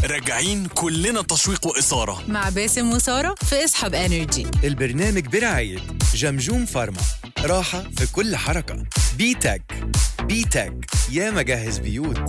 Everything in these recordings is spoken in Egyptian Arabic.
راجعين كلنا تشويق وإثارة مع باسم وسارة في اصحاب انرجي البرنامج برعاية جمجوم فارما راحة في كل حركة بيتك بيتك يا مجهز بيوت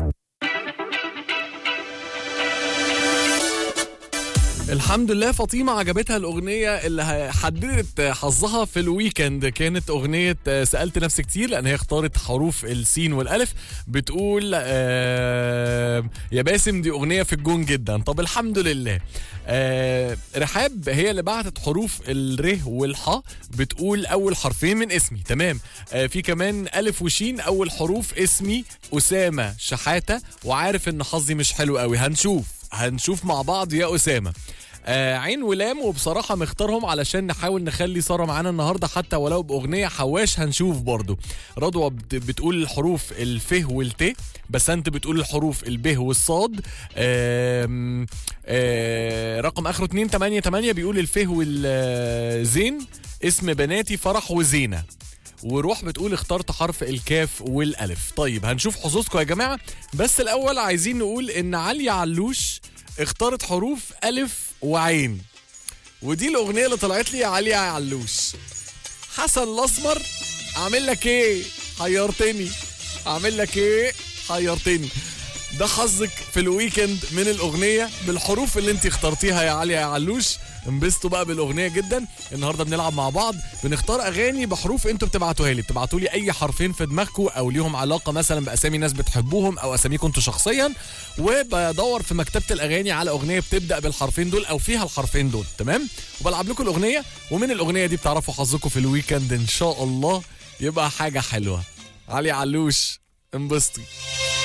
الحمد لله فاطمة عجبتها الأغنية اللي حددت حظها في الويكند كانت أغنية آه، سألت نفسي كتير لأن هي اختارت حروف السين والألف بتقول آه يا باسم دي أغنية في الجون جدا طب الحمد لله آه رحاب هي اللي بعتت حروف الر والحاء بتقول أول حرفين من اسمي تمام آه في كمان ألف وشين أول حروف اسمي أسامة شحاتة وعارف إن حظي مش حلو قوي هنشوف هنشوف مع بعض يا أسامة آه عين ولام وبصراحة مختارهم علشان نحاول نخلي سارة معانا النهاردة حتى ولو بأغنية حواش هنشوف برضو رضوى بت- بتقول الحروف الف والت بس انت بتقول الحروف الب والصاد آم، آه رقم اخره 288 بيقول الف والزين اسم بناتي فرح وزينة وروح بتقول اخترت حرف الكاف والالف طيب هنشوف حظوظكم يا جماعه بس الاول عايزين نقول ان عليا علوش اختارت حروف الف وعين ودي الاغنيه اللي طلعت لي يا عليا يا علوش حسن الاسمر اعمل لك ايه حيرتني اعمل لك ايه حيرتني ده حظك في الويكند من الاغنيه بالحروف اللي انت اخترتيها يا علي يا علوش انبسطوا بقى بالاغنيه جدا النهارده بنلعب مع بعض بنختار اغاني بحروف انتوا بتبعتوها لي بتبعتوا لي اي حرفين في دماغكم او ليهم علاقه مثلا باسامي ناس بتحبوهم او اساميكم انتوا شخصيا وبدور في مكتبه الاغاني على اغنيه بتبدا بالحرفين دول او فيها الحرفين دول تمام وبلعب لكم الاغنيه ومن الاغنيه دي بتعرفوا حظكم في الويكند ان شاء الله يبقى حاجه حلوه علي علوش انبسطي